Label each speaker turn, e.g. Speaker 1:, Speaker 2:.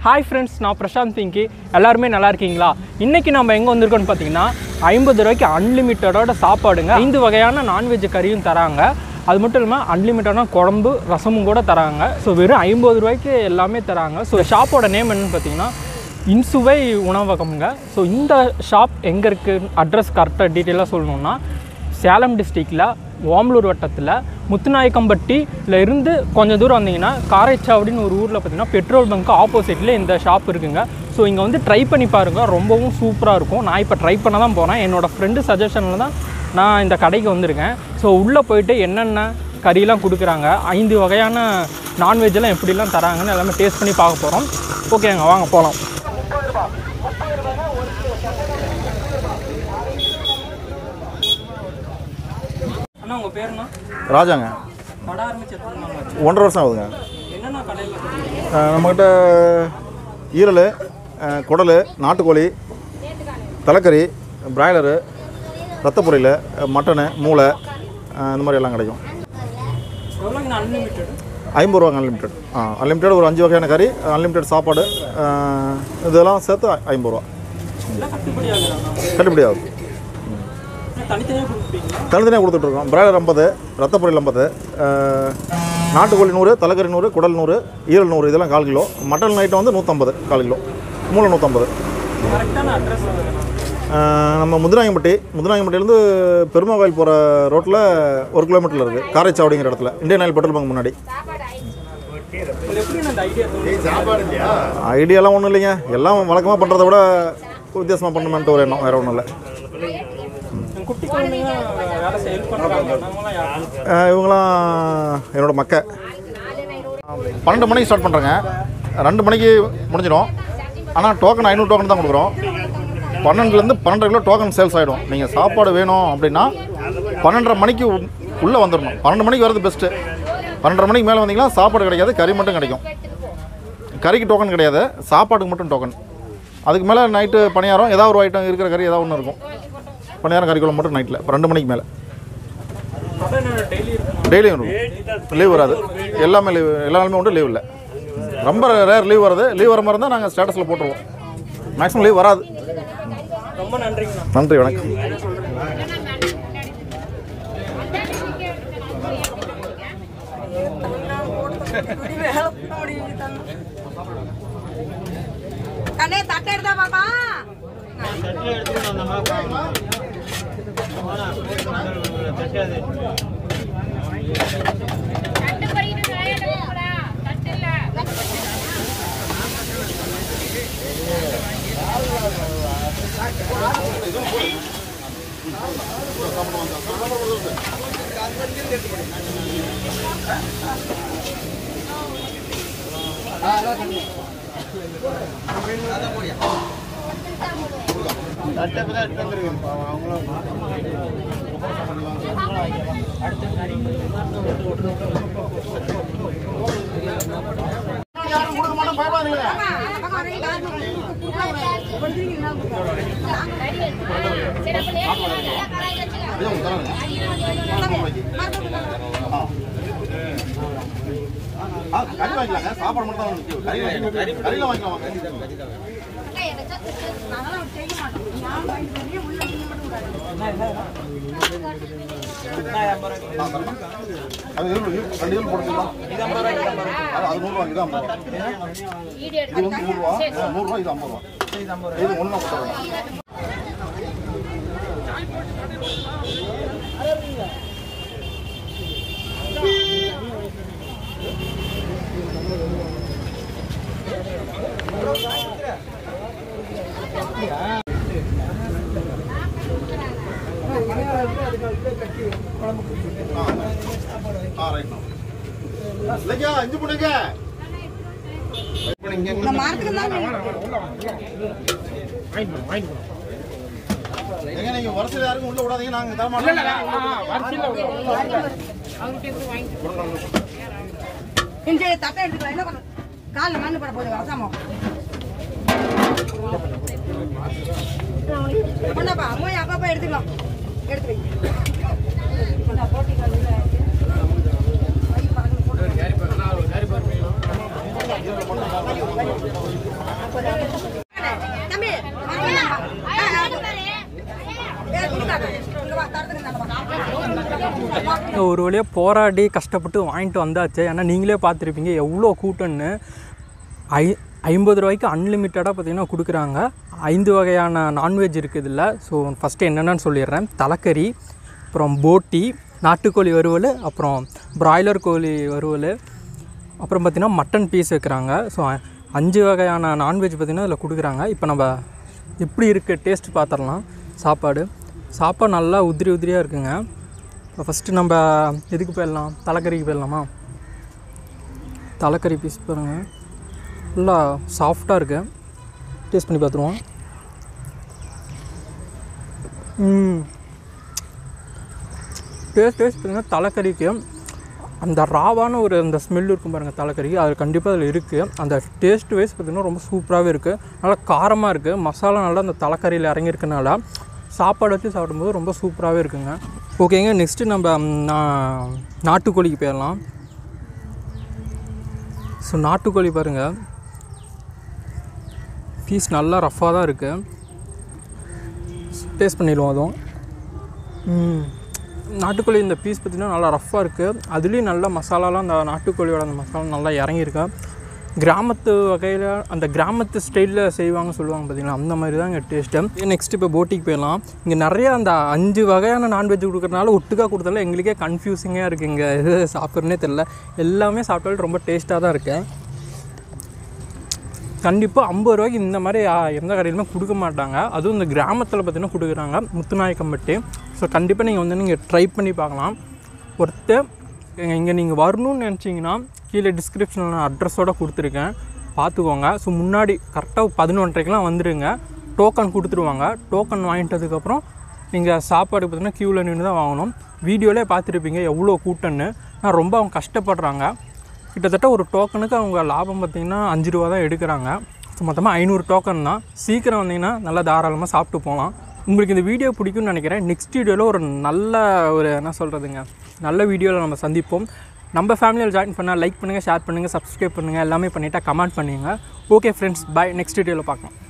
Speaker 1: Hi friends நான் பிரசாந்த் பிங்கி எல்லாருமே நல்லா இருக்கீங்களா இன்றைக்கி நம்ம எங்கே வந்திருக்கோம்னு பார்த்தீங்கன்னா ஐம்பது ரூபாய்க்கு அன்லிமிட்டடோட சாப்பாடுங்க ஐந்து வகையான நான்வெஜ் கறியும் தராங்க அது மட்டும் இல்லாமல் அன்லிமிட்டடான குழம்பு ரசமும் கூட தராங்க ஸோ வெறும் ஐம்பது ரூபாய்க்கு எல்லாமே தராங்க ஸோ ஷாப்போட நேம் என்னன்னு பார்த்தீங்கன்னா இன்சுவை உணவகம்ங்க ஸோ இந்த ஷாப் எங்கே இருக்குது அட்ரஸ் கரெக்டாக டீட்டெயிலாக சொல்லணுன்னா சேலம் டிஸ்ட்ரிக்டில் ஓமலூர் வட்டத்தில் முத்துநாயக்கம்பட்டியில் இருந்து கொஞ்சம் தூரம் வந்தீங்கன்னா காரைச்சாவடின்னு ஒரு ஊரில் பார்த்தீங்கன்னா பெட்ரோல் பங்க் ஆப்போசிட்டில் இந்த ஷாப் இருக்குங்க ஸோ இங்கே வந்து ட்ரை பண்ணி பாருங்கள் ரொம்பவும் சூப்பராக இருக்கும் நான் இப்போ ட்ரை பண்ண தான் போகிறேன் என்னோடய ஃப்ரெண்டு சஜஷனில் தான் நான் இந்த கடைக்கு வந்திருக்கேன் ஸோ உள்ளே போயிட்டு என்னென்ன கறியெல்லாம் கொடுக்குறாங்க ஐந்து வகையான நான்வெஜ்லாம் எப்படிலாம் தராங்கன்னு எல்லாமே டேஸ்ட் பண்ணி பார்க்க போகிறோம் ஓகேங்க வாங்க போகலாம் அண்ணா உங்கள் பேருண்ணா
Speaker 2: ராஜாங்க
Speaker 1: கடை ஆரம்பிச்சு எத்தனை நாள் ஆச்சு?
Speaker 2: ஒன்றரை வருஷம் ஆகுதுங்க
Speaker 1: என்னென்ன கடையில் கொடுக்குறீங்க
Speaker 2: அஹ் நம்மக்கிட்ட ஈரல் அஹ் குடல் நாட்டுக்கோழி தலைக்கறி பிராய்லரு ரத்த பொரியல் மட்டனு மூளை அஹ் இந்த மாதிரி எல்லாம் கிடைக்கும்
Speaker 1: எவ்வளோங்கண்ணா அன்லிமிட்டட்
Speaker 2: ஐம்பது ரூபாங்க அன்லிமிட்டட் ஆ அன்லிமிட்டட் ஒரு அஞ்சு வகையான கறி அன்லிமிட்டட் சாப்பாடு அஹ் இதெல்லாம் சேர்த்து ஐம்பது ரூபா
Speaker 1: எல்லாம் கட்டுப்படி ஆகுறாங்க
Speaker 2: கட்டுப்படி ஆகுது
Speaker 1: தனித்தனியாக கொடுப்பீங்களா
Speaker 2: தனித்தனியாக கொடுத்துட்ருக்கோம் பிராய்லர் ஐம்பது ரத்த பொரியல் ஐம்பது அஹ் நாட்டுக்கோழி நூறு தலைக்கறி நூறு குடல் நூறு ஈரல் நூறு இதெல்லாம் கால் கிலோ மட்டன் ஐட்டம் வந்து நூற்றம்பது கால் கிலோ மூளை நூற்றம்பது
Speaker 1: கரெக்டான அட்ரஸ்
Speaker 2: ஆஹ் நம்ம முதுநாயம்பட்டி முதுநாயம்பட்டிலேருந்து பெருமா கோயில் போகிற ரோட்டில் ஒரு கிலோமீட்டரில் இருக்குது காரைச்சாவடிங்கிற இடத்துல இந்தியன் ஆயில் பெட்ரோல் பங்க் முன்னாடி
Speaker 1: எப்படி இந்த ஐடியா தோணுது
Speaker 2: ஐடியாலாம் ஒன்றும் இல்லைங்க எல்லாம் வழக்கமாக பண்ணுறத விட வித்தியாசமாக பண்ணணுமென்ட்டு ஒரு எண்ணம் வேறு ஒன்றும் இல்லை
Speaker 1: என் குட்டி குழந்தைங்க வேலை செய்ய ஹெல்ப் பண்ணுறாங்க நாங்களாம் யாரும்
Speaker 2: ஆஹ் இவங்களாம் என்னோட மக்க பன்னெண்டு மணிக்கு ஸ்டார்ட் பண்ணுறேங்க ரெண்டு மணிக்கு முடிஞ்சிடும் ஆனால் டோக்கன் ஐநூறு டோக்கன் தான் கொடுக்குறோம் பன்னெண்டுலேருந்து பன்னெண்டு கிலோ டோக்கன் சேல்ஸ் ஆகிடும் நீங்கள் சாப்பாடு வேணும் அப்படின்னா பன்னெண்டரை மணிக்கு உள்- உள்ளே வந்துடணும் பன்னெண்டு மணிக்கு வரது பெஸ்ட்டு பன்னெண்டரை மணிக்கு மேலே வந்தீங்கன்னா சாப்பாடு கிடைக்காது கறி மட்டும் கிடைக்கும் கறிக்கு டோக்கன் கிடையாது சாப்பாடுக்கு மட்டும் டோக்கன் அதுக்கு மேலே நைட்டு பணியாரம் ஏதாவது ஒரு ஐட்டம் இருக்கிற கறி ஏதாவது ஒன்று இருக்கும் பணியாரம் கறி குழம்பு மட்டும் நைட்டில் ரெண்டு மணிக்கு மேலே
Speaker 1: கடை டெய்லி இருக்கும்
Speaker 2: டெய்லியும் இருக்கும் லீவ் வராது எல்லாமே லீவ் எல்லா நாளுமே உண்டு லீவ் இல்லை ரொம்ப ரேர் லீவ் வருது லீவ் வர மாதிரி இருந்தால் நாங்கள் ஸ்டேட்டஸில் போட்டுருவோம் மேக்ஸிமம் லீவ் வராது
Speaker 1: ரொம்ப நன்றிங்கண்ணா
Speaker 2: நன்றி வணக்கம்
Speaker 3: கண்ணே தட்டை எடுத்தா பாப்பா
Speaker 2: கறி வாங்கிக்கலாங்க சாப்பாடு மட்டும் தான் கறியில் வாங்கிக்கலாம் அது ரெண்டு இது போட்டுக்கலாம் அது நூறுரூவா இது ஐம்பது ரூபா இது வந்து நூறுரூவா நூறுரூவா இது ஐம்பது ரூபா இது ஒன்றா கொடுத்துருங்க ஆ ரைட் இல்லைங்க இஞ்சி போடுங்க
Speaker 3: இந்த மரத்துக்கு தான்
Speaker 2: எங்க நீங்க வரிசையில் யாருக்கும் உள்ள விடாதீங்க நாங்க தர மாட்டோம்
Speaker 3: இந்த தட்டை எடுத்துக்கலாம் என்ன பண்ண காலில் மண்ணு பட போகுது ரசமோ கொண்டாப்பா போய் அப்பா எடுத்துக்கலாம் எடுத்து வை கொண்டா, போட்டிக்கலாம், உள்ள. வை, பறக்குது, போட்டு. தம்பி வாங்க. ஆ, ஆ. ஏய், கொடுக்காத. இங்க வா, தரத்துக்கு நல்லா வா.
Speaker 1: ஒரு வழியாக போராடி கஷ்டப்பட்டு வாங்கிட்டு வந்தாச்சு ஏன்னா நீங்களே பார்த்துருப்பீங்க எவ்வளோ கூட்டம்னு ஐ ஐம்பது ரூபாய்க்கு அன்லிமிட்டடாக பார்த்தீங்கன்னா கொடுக்குறாங்க ஐந்து வகையான நான்வெஜ் இருக்குது இதில் ஸோ ஃபஸ்ட்டு என்னென்னு சொல்லிடுறேன் தலைக்கறி அப்புறம் போட்டி நாட்டுக்கோழி வறுவல் அப்புறம் பிராய்லர் கோழி வறுவல் அப்புறம் பார்த்திங்கன்னா மட்டன் பீஸ் வைக்கிறாங்க ஸோ அஞ்சு வகையான நான்வெஜ் பார்த்திங்கன்னா இதில் கொடுக்குறாங்க இப்போ நம்ம எப்படி இருக்குது டேஸ்ட் பார்த்துடலாம் சாப்பாடு சாப்பாடு நல்லா உதிரி உதிரியாக இருக்குங்க இப்போ ஃபஸ்ட்டு நம்ம எதுக்கு போயிடலாம் தலைக்கறிக்கு போயிடலாமா தலைக்கறி பீஸ் பாருங்கள் நல்லா சாஃப்டாக இருக்கு டேஸ்ட் பண்ணி பார்த்துருவோம் ம் டேஸ்ட் டேஸ்ட் பார்த்தீங்கன்னா தலைக்கறிக்கு அந்த ராவான ஒரு அந்த ஸ்மெல் இருக்கும் பாருங்கள் தலைக்கறிக்கு அது கண்டிப்பாக அதில் இருக்குது அந்த டேஸ்ட் வைஸ் பார்த்திங்கன்னா ரொம்ப சூப்பராகவே இருக்குது நல்லா காரமாக இருக்குது மசாலா நல்லா அந்த தலைக்கறியில் இறங்கியிருக்கனால சாப்பாடு வச்சு சாப்பிடும்போது ரொம்ப சூப்பராகவே இருக்குங்க ஓகேங்க நெக்ஸ்ட்டு நம்ம ம், நா- நாட்டுக்கோழிக்கு போயிடலாம் ஸோ நாட்டுக்கோழி பாருங்கள் பீஸ் நல்லா ரஃப்பாக தான் இருக்குது டேஸ்ட் பண்ணிடுவோம் அதுவும் ம். நாட்டுக்கோழி இந்த பீஸ் பார்த்திங்கன்னா நல்லா ரஃப்பாக இருக்குது அதுலேயும் நல்ல மசாலாலாம் அந்த நாட்டுக்கோழியோட அந்த மசாலா நல்லா இறங்கியிருக்கு கிராமத்து வகையில் அந்த கிராமத்து ஸ்டைலில் செய்வாங்க சொல்லுவாங்க பார்த்தீங்களா அந்த மாதிரி தான் இங்கே டேஸ்ட்டு நெக்ஸ்ட் இப்போ போட்டிக்கு போயிடலாம் இங்கே நிறைய அந்த அஞ்சு வகையான நான்வெஜ் கொடுக்குறதுனால ஒட்டுக்கா கொடுத்தால எங்களுக்கே கன்ஃபியூசிங்காக இருக்குது இங்கே எது சாப்பிட்றனே தெரில எல்லாமே சாப்பிட்டாலும் ரொம்ப டேஸ்ட்டாக தான் இருக்குது கண்டிப்பாக ஐம்பது ரூபாய்க்கு இந்த மாதிரி ஆ, எந்த கடையிலுமே கொடுக்க மாட்டாங்க அதுவும் இந்த கிராமத்தில் பார்த்தீங்கன்னா கொடுக்குறாங்க முத்துநாயக்கம்பட்டி ஸோ கண்டிப்பாக நீங்கள் வந்து நீங்கள் ட்ரை பண்ணி பார்க்கலாம் ஒருத்தர் இங்கே நீங்கள் வரணும்னு நினச்சிங்கன்னா கீழே டிஸ்கிரிப்ஷனில் நான் அட்ரஸோடு கொடுத்துருக்கேன் பார்த்துக்கோங்க ஸோ முன்னாடி கரெக்டாக பதினொன்றரைக்கெலாம் வந்துடுங்க டோக்கன் கொடுத்துருவாங்க டோக்கன் வாங்கிட்டதுக்கப்புறம் நீங்கள் சாப்பாடு பார்த்தீங்கன்னா க்யூவில் நின்று தான் வாங்கணும் வீடியோலே பார்த்துருப்பீங்க எவ்வளோ கூட்டம்னு நான் ரொம்ப அவங்க கஷ்டப்படுறாங்க கிட்டத்தட்ட ஒரு டோக்கனுக்கு அவங்க லாபம் பார்த்திங்கன்னா அஞ்சு ரூபா தான் எடுக்கிறாங்க ஸோ மொத்தமாக ஐநூறு டோக்கன் தான் சீக்கிரம் வந்தீங்கன்னா நல்லா தாராளமாக சாப்பிட்டு போகலாம் உங்களுக்கு இந்த வீடியோ பிடிக்கும்னு நினைக்கிறேன் நெக்ஸ்ட் வீடியோவில் ஒரு நல்ல ஒரு என்ன சொல்கிறதுங்க நல்ல வீடியோவில் நம்ம சந்திப்போம் நம்ம ஃபேமிலியில் ஜாயின் பண்ணால் லைக் பண்ணுங்கள் ஷேர் பண்ணுங்கள் சப்ஸ்கிரைப் பண்ணுங்கள் எல்லாமே பண்ணிவிட்டா கமெண்ட் பண்ணுங்கள் ஓகே ஃப்ரெண்ட்ஸ் பை நெக்ஸ்ட் வீடியோவில் பார்க்கலாம்